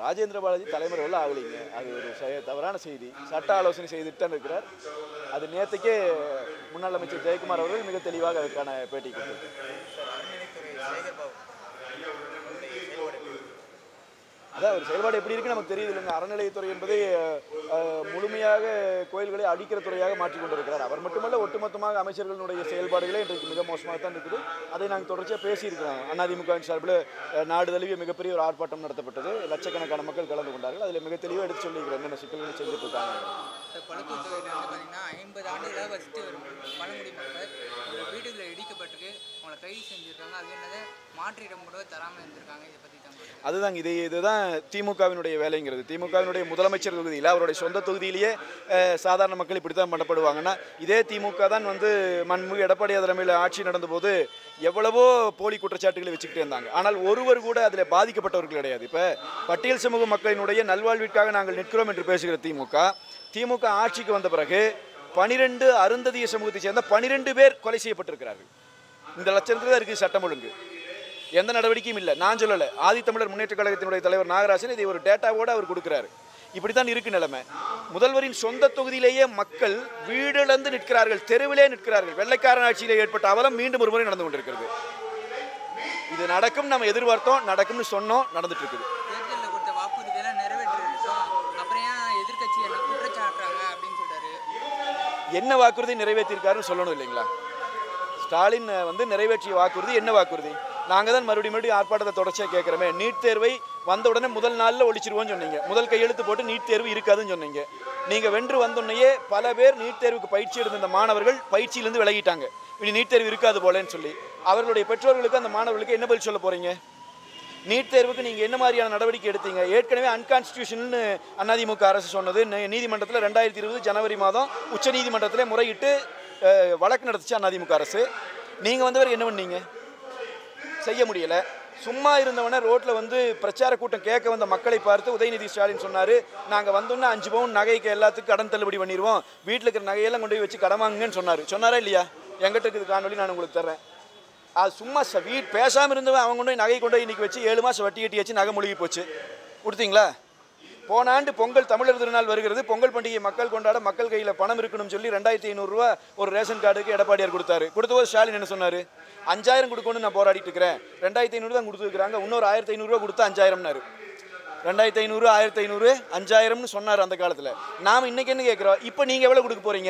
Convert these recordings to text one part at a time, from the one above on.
ராஜேந்திர பாலாஜி தலைமுறை உள்ள ஆகலைங்க அது ஒரு செய- தவறான செய்தி சட்ட ஆலோசனை செய்துட்டு இருக்கிறார் அது நேற்றுக்கே முன்னாள் அமைச்சர் ஜெயக்குமார் அவர்கள் மிக தெளிவாக அதுக்கான பேட்டி கொடுத்தார் அதான் அவர் செயல்பாடு எப்படி இருக்கு நமக்கு தெரியுது இல்லைங்க அறநிலையத்துறை என்பதை அஹ், முழுமையாக கோயில்களை அழிக்கிற துறையாக மாற்றிக் கொண்டிருக்கிறார் அவர் மட்டுமல்ல ஒட்டுமொத்தமாக அமைச்சர்களுடைய செயல்பாடுகளே இன்றைக்கு மிக மோசமாக தான் இருக்குது அதை நாங்கள் தொடர்ச்சியாக பேசியிருக்கிறோம் அதிமுக சார்பில் அஹ், நாடு தழுவிய மிகப்பெரிய ஒரு ஆர்ப்பாட்டம் நடத்தப்பட்டது லட்சக்கணக்கான மக்கள் கலந்து கொண்டார்கள் அதில் மிக தெளிவாக எடுத்து சொல்லியிருக்கிறேன் என்னென்ன சிக்கல்கள் செஞ்சுட்டு இருக்காங்க இந்த பழுத்தூர் தொகுதியில் வந்து பார்த்தீங்கன்னா ஐம்பது ஆண்டுகளாக வசித்து வரும் பழங்குடி மக்கள் ஒரு வீடுகளை இடிக்கப்பட்டிருக்கு அவங்கள கைது செஞ்சுருக்காங்க அது என்னது மாற்றிடம் கூட தராமல் இருந்திருக்காங்க இதை பற்றி தங்களுக்கு அதுதாங்க இது இதுதான் திமுகவினுடைய வேலைங்கிறது திமுகவினுடைய முதலமைச்சர் தொகுதியில் அவருடைய சொந்த தொகுதியிலேயே அஹ், சாதாரண மக்கள் இப்படி தான் பண்ணப்படுவாங்கன்னா இதே திமுக தான் வந்து மண்முக எடப்பாடி தலைமையில் ஆட்சி நடந்தபோது எவ்வளவோ போலி குற்றச்சாட்டுகளை வச்சுக்கிட்டே இருந்தாங்க ஆனால் ஒருவர் கூட அதில் பாதிக்கப்பட்டவர்கள் கிடையாது இப்போ பட்டியல் சமூக மக்களினுடைய நல்வாழ்விற்காக நாங்கள் நிற்கிறோம் என்று பேசுகிற திமுக திமுக ஆட்சிக்கு வந்த பிறகு பனிரெண்டு அருந்ததிய சமூகத்தை சேர்ந்த பனிரெண்டு பேர் கொலை செய்யப்பட்டிருக்கிறார்கள் இந்த லட்சணத்தில் தான் இருக்குது சட்டம் ஒழுங்கு எந்த நடவடிக்கையும் இல்லை நான் சொல்லலை ஆதித்தமிழர் முன்னேற்ற கழகத்தினுடைய தலைவர் நாகராஜன் இதை ஒரு டேட்டாவோடு அவர் கொடுக்குறாரு இப்படி தான் இருக்கு நிலைமை முதல்வரின் சொந்த தொகுதியிலேயே மக்கள் வீடிழந்து நிற்கிறார்கள் தெருவிலே நிற்கிறார்கள் வெள்ளைக்காரன் ஆட்சியில் ஏற்பட்ட அவலம் மீண்டும் ஒரு முறை நடந்து கொண்டிருக்கிறது இது நடக்கும் நம்ம எதிர்பார்த்தோம் நடக்கும்னு சொன்னோம் நடந்துட்டு இருக்குது தேர்தலில் கொடுத்த வாக்குறுதியெல்லாம் நிறைவேற்றிருக்கோம் அப்புறம் ஏன் எதிர்க்கட்சி என்ன குற்றச்சாட்டுறாங்க அப்படின்னு சொல்றாரு என்ன வாக்குறுதி நிறைவேற்றியிருக்காருன்னு சொல்லணும் இல்லைங்களா ஸ்டாலின் அஹ், வந்து நிறைவேற்றிய வாக்குறுதி என்ன வாக்குறுதி நாங்கள் தான் மறுபடியும் மறுபடியும் ஆர்ப்பாட்டத்தை தொடர்ச்சியாக கேட்குறோமே நீட் தேர்வை வந்த உடனே முதல் நாளில் ஒழிச்சிருவோம்னு சொன்னீங்க முதல் கையெழுத்து போட்டு நீட் தேர்வு இருக்காதுன்னு சொன்னீங்க நீங்கள் வென்று வந்தோடனேயே பல பேர் நீட் தேர்வுக்கு பயிற்சி எடுத்த இந்த மாணவர்கள் பயிற்சியிலேருந்து விலகிட்டாங்க இனி நீட் தேர்வு இருக்காது போலன்னு சொல்லி அவர்களுடைய பெற்றோர்களுக்கு அந்த மாணவர்களுக்கு என்ன பதில் சொல்ல போகிறீங்க நீட் தேர்வுக்கு நீங்கள் என்ன மாதிரியான நடவடிக்கை எடுத்தீங்க ஏற்கனவே அன்கான்ஸ்டியூஷனல்னு அதிமுக அரசு சொன்னது நி- நீதிமன்றத்தில் ரெண்டாயிரத்தி இருபது ஜனவரி மாதம் உச்ச நீதிமன்றத்தில் முறையிட்டு அஹ், வழக்கு நடத்துச்சு அதிமுக அரசு நீங்கள் வந்தவர் என்ன பண்ணீங்க செய்ய முடியல சும்மா இருந்தவன ரோட்டில் வந்து பிரச்சார கூட்டம் கேட்க வந்த மக்களை பார்த்து உதயநிதி ஸ்டாலின் சொன்னார் நாங்கள் வந்தோன்னே அஞ்சு பவுன் நகைக்கு எல்லாத்துக்கும் கடன் தள்ளுபடி பண்ணிடுவோம் வீட்டில் இருக்கிற நகையெல்லாம் கொண்டு போய் வச்சு கடன் வாங்குங்கன்னு சொன்னார் சொன்னாரா இல்லையா எங்கிட்ட இருக்குது காணொலி நான் உங்களுக்கு தர்றேன் அது சும்மா ச வீட் பேசாமல் இருந்தவன் அவன் கொண்டு போய் நகை கொண்டு போய் இன்னைக்கு வச்சு ஏழு மாதம் வட்டி கட்டி வச்சு நகை முழுகி போச்சு கொடுத்தீங்களா போன ஆண்டு பொங்கல் தமிழர் திருநாள் வருகிறது பொங்கல் பண்டிகை மக்கள் கொண்டாட மக்கள் கையில் பணம் இருக்கணும்னு சொல்லி ரெண்டாயிரத்தி ஐநூறுரூவா ஒரு ரேஷன் கார்டுக்கு எடப்பாடியார் கொடுத்தாரு கொடுத்தபோது ஸ்டாலின் என்ன சொன்னார் அஞ்சாயிரம் கொடுக்கணும்னு நான் போராடிட்டு இருக்கிறேன் ரெண்டாயிரத்தி ஐநூறு தான் கொடுத்துருக்காங்க இன்னொரு ஆயிரத்தி ஐநூறுரூவா கொடுத்தா அஞ்சாயிரம்னாரு ரெண்டாயிரத்தி ஐநூறு ஆயிரத்தி ஐநூறு அஞ்சாயிரம்னு சொன்னார் அந்த காலத்தில் நாம் இன்னைக்கு என்ன கேட்குறோம் இப்போ நீங்கள் எவ்வளோ கொடுக்க போகிறீங்க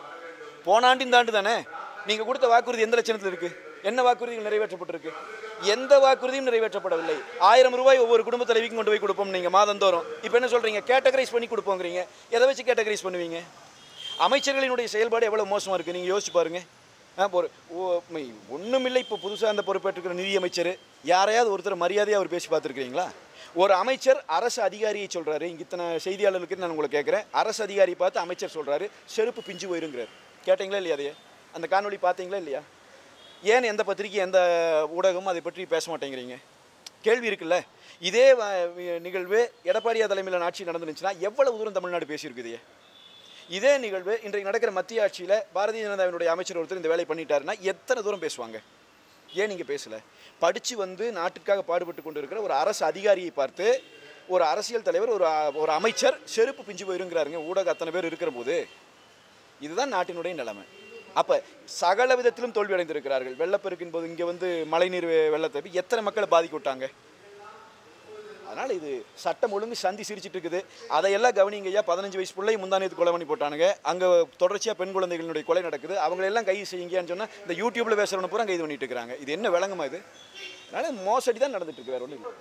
போன ஆண்டு இந்த ஆண்டு தானே நீங்கள் கொடுத்த வாக்குறுதி எந்த லட்சணத்தில் இருக்குது என்ன வாக்குறுதிகள் நிறைவேற்றப்பட்டிருக்கு எந்த வாக்குறுதியும் நிறைவேற்றப்படவில்லை ஆயிரம் ரூபாய் ஒவ்வொரு குடும்ப தலைவிக்கும் கொண்டு போய் கொடுப்போம் நீங்கள் மாதந்தோறும் இப்போ என்ன சொல்கிறீங்க கேட்டகரைஸ் பண்ணி கொடுப்போங்கிறீங்க எதை வச்சு கேட்டகரைஸ் பண்ணுவீங்க அமைச்சர்களினுடைய செயல்பாடு எவ்வளோ மோசமாக இருக்குது நீங்கள் யோசிச்சு பாருங்க ஆ, ஒரு ஒன்றுமில்லை இப்போ புதுசாக அந்த பொறுப்பேற்றுக்கிற நிதியமைச்சர் யாரையாவது ஒருத்தர் மரியாதையாக அவர் பேசி பார்த்துருக்கீங்களா ஒரு அமைச்சர் அரசு அதிகாரியை சொல்கிறாரு இங்கே இத்தனை செய்தியாளர்களுக்கு நான் உங்களை கேட்குறேன் அரசு அதிகாரியை பார்த்து அமைச்சர் சொல்கிறாரு செருப்பு பிஞ்சு போயிருங்கிறார் கேட்டிங்களா இல்லையா அதையே அந்த காணொளி பார்த்தீங்களா இல்லையா ஏன் எந்த பத்திரிக்கை எந்த ஊடகமும் அதை பற்றி பேச மாட்டேங்கிறீங்க கேள்வி இருக்குல்ல இதே வ- நிகழ்வு எடப்பாடியா தலைமையிலான ஆட்சி நடந்துருந்துச்சுன்னா எவ்வளவு தூரம் தமிழ்நாடு பேசியிருக்குது இதே நிகழ்வு இன்றைக்கு நடக்கிற மத்திய ஆட்சியில் பாரதிய ஜனதாவினுடைய அமைச்சர் ஒருத்தர் இந்த வேலை பண்ணிட்டாருன்னா எத்தனை தூரம் பேசுவாங்க ஏன் நீங்கள் பேசல படித்து வந்து நாட்டுக்காக பாடுபட்டு கொண்டு இருக்கிற ஒரு அரசு அதிகாரியை பார்த்து ஒரு அரசியல் தலைவர் ஒரு அ- ஒரு அமைச்சர் செருப்பு பிஞ்சு போயிருங்கிறாருங்க ஊடக அத்தனை பேர் இருக்கிற போது இதுதான் நாட்டினுடைய நிலைமை அப்போ சகல விதத்திலும் தோல்வி அடைந்திருக்கிறார்கள் வெள்ளப்பெருக்கின் போது இங்கே வந்து மழைநீர் வெ- வெள்ளத்தை போய் எத்தனை மக்களை பாதிக்க விட்டாங்க அதனால் இது சட்டம் ஒழுங்கு சந்தி சிரிச்சிட்டு இருக்குது அதையெல்லாம் கவனிங்க ஐயா பதினஞ்சு வயசு பிள்ளை முந்தானியத்து கொலை பண்ணி போட்டானுங்க அங்கே தொடர்ச்சியாக பெண் குழந்தைகளுடைய கொலை நடக்குது அவங்களெல்லாம் கைது செய்யுங்கன்னு சொன்னால் இந்த யூடியூப்பில் பேசுகிறவன பூரா கைது பண்ணிட்டு இருக்கிறாங்க இது என்ன விளங்குமா இது அதனால் மோசடி தான் நடந்துட்டு இருக்கு வேற ஒன்றும் இல்லை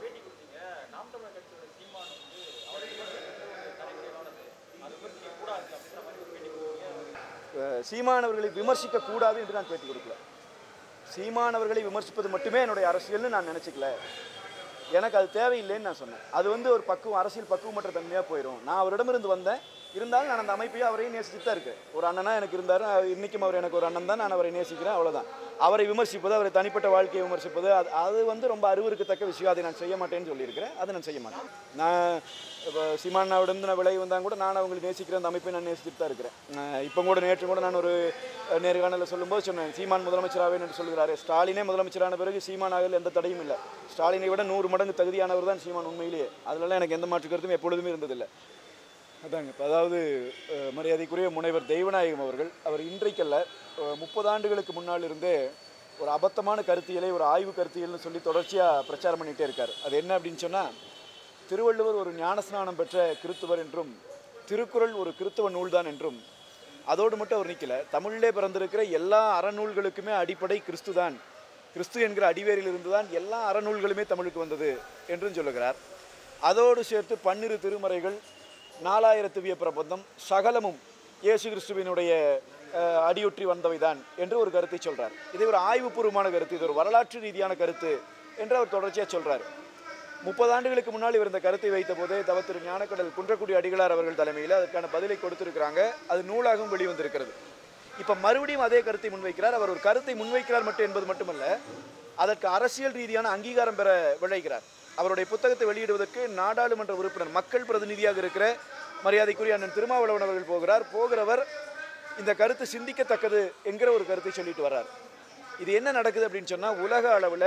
அஹ் சீமானவர்களை விமர்சிக்க கூடாது என்று நான் பேட்டி கொடுக்கல சீமானவர்களை விமர்சிப்பது மட்டுமே என்னுடைய அரசியல்னு நான் நினச்சிக்கல எனக்கு அது தேவையில்லைன்னு நான் சொன்னேன் அது வந்து ஒரு பக்குவம் அரசியல் பக்குவமற்ற தன்மையாக போயிடும் நான் அவரிடமிருந்து வந்தேன் இருந்தாலும் நான் அந்த அமைப்பையும் அவரையும் நேசிச்சுட்டு தான் இருக்கேன் ஒரு அண்ணனா எனக்கு இருந்தார் இன்றைக்கும் அவர் எனக்கு ஒரு அண்ணன் தான் நான் அவரை நேசிக்கிறேன் அவ்வளவுதான் அவரை விமர்சிப்பது அவரை தனிப்பட்ட வாழ்க்கையை விமர்சிப்பது அது அது வந்து ரொம்ப அருவருக்கத்தக்க விஷயம் அதை நான் செய்ய மாட்டேன்னு சொல்லியிருக்கிறேன் அதை நான் செய்ய மாட்டேன் நான் இப்போ சீமானாவிடம் நான் விலை வந்தால் கூட நான் அவங்களை நேசிக்கிற அந்த அமைப்பை நான் நேசிச்சுட்டு தான் இருக்கிறேன் நான் இப்போ கூட நேற்று கூட நான் ஒரு அஹ், நேர்காணலில் சொல்லும்போது சொன்னேன் சீமான் முதலமைச்சராகவே என்று சொல்கிறாரு ஸ்டாலினே முதலமைச்சரான பிறகு சீமான் ஆகல எந்த தடையும் இல்லை ஸ்டாலினை விட நூறு மடங்கு தகுதியானவர் தான் சீமான் உண்மையிலேயே அதுலலாம் எனக்கு எந்த மாற்று கருத்தும் எப்பொழுதுமே இருந்ததில்லை அதாங்க இப்போ அதாவது அஹ், மரியாதைக்குரிய முனைவர் தெய்வநாயகம் அவர்கள் அவர் இன்றைக்கல்ல அஹ், முப்பது ஆண்டுகளுக்கு முன்னால் இருந்தே ஒரு அபத்தமான கருத்தியலை ஒரு ஆய்வு கருத்தியல்னு சொல்லி தொடர்ச்சியாக பிரச்சாரம் பண்ணிகிட்டே இருக்கார் அது என்ன அப்படின்னு சொன்னால் திருவள்ளுவர் ஒரு ஞானஸ்நானம் பெற்ற கிறித்துவர் என்றும் திருக்குறள் ஒரு கிறித்துவ நூல்தான் என்றும் அதோடு மட்டும் அவர் நிற்கல தமிழிலே பிறந்திருக்கிற எல்லா அறநூல்களுக்குமே அடிப்படை கிறிஸ்து தான் கிறிஸ்து என்கிற அடிவேரில் இருந்து தான் எல்லா அறநூல்களுமே தமிழுக்கு வந்தது என்றும் சொல்லுகிறார் அதோடு சேர்த்து பன்னிரு திருமறைகள் நாலாயிரத்து விய பிரபந்தம் சகலமும் இயேசு கிறிஸ்துவினுடைய அஹ், அடியொற்றி வந்தவைதான் என்று ஒரு கருத்தை சொல்றார் இது ஒரு ஆய்வுபூர்வமான கருத்து இது ஒரு வரலாற்று ரீதியான கருத்து என்று அவர் தொடர்ச்சியாக சொல்றார் முப்பது ஆண்டுகளுக்கு முன்னால் இவர் இந்த கருத்தை வைத்த போதே தவ திரு ஞானக்கடல் குன்றக்குடி அடிகளார் அவர்கள் தலைமையில் அதற்கான பதிலை கொடுத்திருக்கிறாங்க அது நூலாகவும் வெளிவந்திருக்கிறது இப்போ மறுபடியும் அதே கருத்தை முன்வைக்கிறார் அவர் ஒரு கருத்தை முன்வைக்கிறார் மட்டும் என்பது மட்டுமல்ல அதற்கு அரசியல் ரீதியான அங்கீகாரம் பெற விளைகிறார் அவருடைய புத்தகத்தை வெளியிடுவதற்கு நாடாளுமன்ற உறுப்பினர் மக்கள் பிரதிநிதியாக இருக்கிற மரியாதைக்குரிய அண்ணன் திருமாவளவன் அவர்கள் போகிறார் போகிறவர் இந்த கருத்து சிந்திக்கத்தக்கது என்கிற ஒரு கருத்தை சொல்லிட்டு வர்றார் இது என்ன நடக்குது அப்படின்னு சொன்னால் உலக அளவில்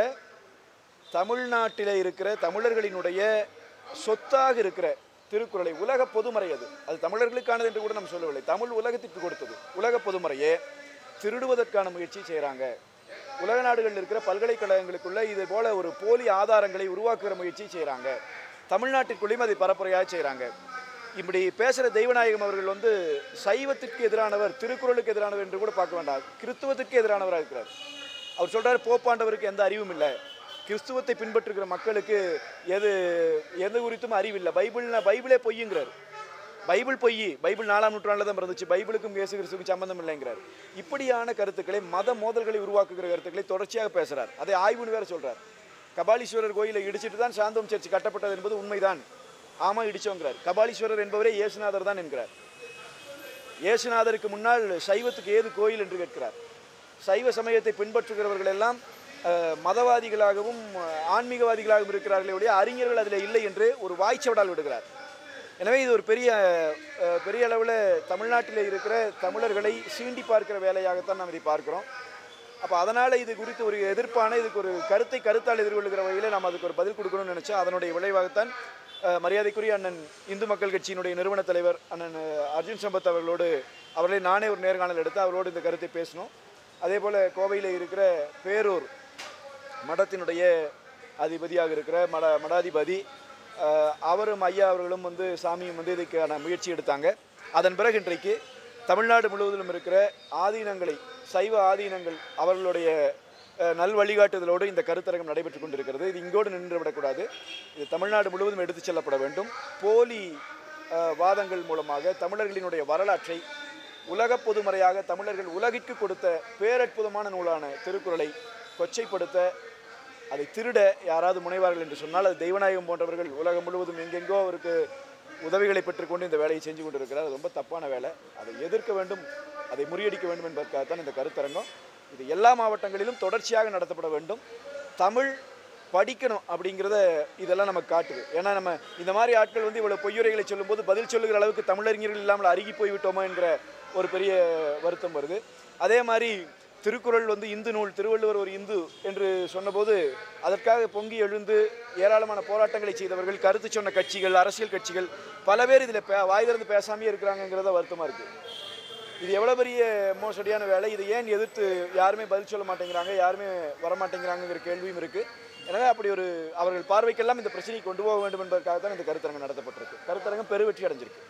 தமிழ்நாட்டில் இருக்கிற தமிழர்களினுடைய சொத்தாக இருக்கிற திருக்குறளை உலக பொதுமறை அது அது தமிழர்களுக்கானது என்று கூட நம்ம சொல்லவில்லை தமிழ் உலகத்திற்கு கொடுத்தது உலக பொதுமறையே திருடுவதற்கான முயற்சி செய்கிறாங்க உலக நாடுகளில் இருக்கிற பல்கலைக்கழகங்களுக்குள்ள இது போல ஒரு போலி ஆதாரங்களை உருவாக்குகிற முயற்சி செய்கிறாங்க தமிழ்நாட்டிற்குள்ளேயும் அதை பரப்புரையாக செய்கிறாங்க இப்படி பேசுகிற தெய்வநாயகம் அவர்கள் வந்து சைவத்திற்கு எதிரானவர் திருக்குறளுக்கு எதிரானவர் என்று கூட பார்க்க வேண்டாம் கிறிஸ்துவத்திற்கு எதிரானவராக இருக்கிறார் அவர் சொல்றாரு போப்பாண்டவருக்கு எந்த அறிவும் இல்லை கிறிஸ்துவத்தை பின்பற்றுகிற மக்களுக்கு எது எது குறித்தும் அறிவில்லை பைபிள்னா பைபிளே பொய்யுங்கிறார் பைபிள் பொய் பைபிள் நாலாம் நூற்றாண்டில் தான் பிறந்துச்சு பைபிளுக்கும் இயேசு கிறிஸ்துவுக்கும் சம்பந்தம் இல்லைங்கிறார் இப்படியான கருத்துக்களை மத மோதல்களை உருவாக்குகிற கருத்துக்களை தொடர்ச்சியாக பேசுறார் அதை ஆய்வுன்னு வேற சொல்றார் கபாலீஸ்வரர் கோயிலை இடிச்சிட்டு தான் சாந்தோம் சர்ச் கட்டப்பட்டது என்பது உண்மைதான் ஆமா இடிச்சோங்கிறார் கபாலீஸ்வரர் என்பவரே இயேசுநாதர் தான் என்கிறார் இயேசுநாதருக்கு முன்னால் சைவத்துக்கு ஏது கோயில் என்று கேட்கிறார் சைவ சமயத்தை பின்பற்றுகிறவர்கள் எல்லாம் அஹ், மதவாதிகளாகவும் அஹ், ஆன்மீகவாதிகளாகவும் இருக்கிறார்களே ஒழிய அறிஞர்கள் அதில் இல்லை என்று ஒரு வாய்ச்சவடால் விடுகிறார் எனவே இது ஒரு பெரிய அஹ், பெரிய அளவில் தமிழ்நாட்டில் இருக்கிற தமிழர்களை சீண்டி பார்க்கிற வேலையாகத்தான் நாம் இதை பார்க்கிறோம் அப்போ அதனால் இது குறித்து ஒரு எதிர்ப்பான இதுக்கு ஒரு கருத்தை கருத்தால் எதிர்கொள்கிற வகையில் நாம் அதுக்கு ஒரு பதில் கொடுக்கணும்னு நினச்சா அதனுடைய விளைவாகத்தான் அஹ், மரியாதைக்குரிய அண்ணன் இந்து மக்கள் கட்சியினுடைய நிறுவன தலைவர் அண்ணன் அஹ், அர்ஜுன் சம்பத் அவர்களோடு அவர்களை நானே ஒரு நேர்காணல் எடுத்து அவரோடு இந்த கருத்தை பேசினோம் அதே போல் கோவையில் இருக்கிற பேரூர் மடத்தினுடைய அதிபதியாக இருக்கிற மட மடாதிபதி அஹ், அவரும் ஐயா அவர்களும் வந்து சாமியும் வந்து இதுக்கான முயற்சி எடுத்தாங்க அதன் பிறகு இன்றைக்கு தமிழ்நாடு முழுவதிலும் இருக்கிற ஆதீனங்களை சைவ ஆதீனங்கள் அவர்களுடைய அஹ், நல் வழிகாட்டுதலோடு இந்த கருத்தரங்கம் நடைபெற்று கொண்டிருக்கிறது இது இங்கோடு நின்று விடக்கூடாது இது தமிழ்நாடு முழுவதும் எடுத்துச் செல்லப்பட வேண்டும் போலி அஹ், வாதங்கள் மூலமாக தமிழர்களினுடைய வரலாற்றை உலக பொதுமறையாக தமிழர்கள் உலகிற்கு கொடுத்த பேரற்புதமான நூலான திருக்குறளை கொச்சைப்படுத்த அதை திருட யாராவது முனைவார்கள் என்று சொன்னால் அது தெய்வநாயகம் போன்றவர்கள் உலகம் முழுவதும் எங்கெங்கோ அவருக்கு உதவிகளை பெற்றுக்கொண்டு இந்த வேலையை செஞ்சு கொண்டிருக்கிறார் அது ரொம்ப தப்பான வேலை அதை எதிர்க்க வேண்டும் அதை முறியடிக்க வேண்டும் என்பதற்காகத்தான் இந்த கருத்தரங்கம் இது எல்லா மாவட்டங்களிலும் தொடர்ச்சியாக நடத்தப்பட வேண்டும் தமிழ் படிக்கணும் அப்படிங்கிறத இதெல்லாம் நமக்கு காட்டுது ஏன்னா நம்ம இந்த மாதிரி ஆட்கள் வந்து இவ்வளோ பொய்யுரைகளை சொல்லும்போது பதில் சொல்லுகிற அளவுக்கு தமிழறிஞர்கள் இல்லாமல் அருகி போய் விட்டோமோ என்கிற ஒரு பெரிய வருத்தம் வருது அதே மாதிரி திருக்குறள் வந்து இந்து நூல் திருவள்ளுவர் ஒரு இந்து என்று சொன்னபோது அதற்காக பொங்கி எழுந்து ஏராளமான போராட்டங்களை செய்தவர்கள் கருத்து சொன்ன கட்சிகள் அரசியல் கட்சிகள் பல பேர் இதில் பே வாய் திறந்து பேசாமே இருக்கிறாங்கங்கிறத வருத்தமாக இருக்குது இது எவ்வளோ பெரிய மோசடியான வேலை இதை ஏன் எதிர்த்து யாருமே பதில் சொல்ல மாட்டேங்கிறாங்க யாருமே வரமாட்டேங்கிறாங்கங்கிற கேள்வியும் இருக்குது எனவே அப்படி ஒரு அவர்கள் பார்வைக்கெல்லாம் இந்த பிரச்சனையை கொண்டு போக வேண்டும் என்பதற்காக தான் இந்த கருத்தரங்கம் நடத்தப்பட்டிருக்கு கருத்தரங்கம் பெருவெற்றி அடைஞ்சிருக்கு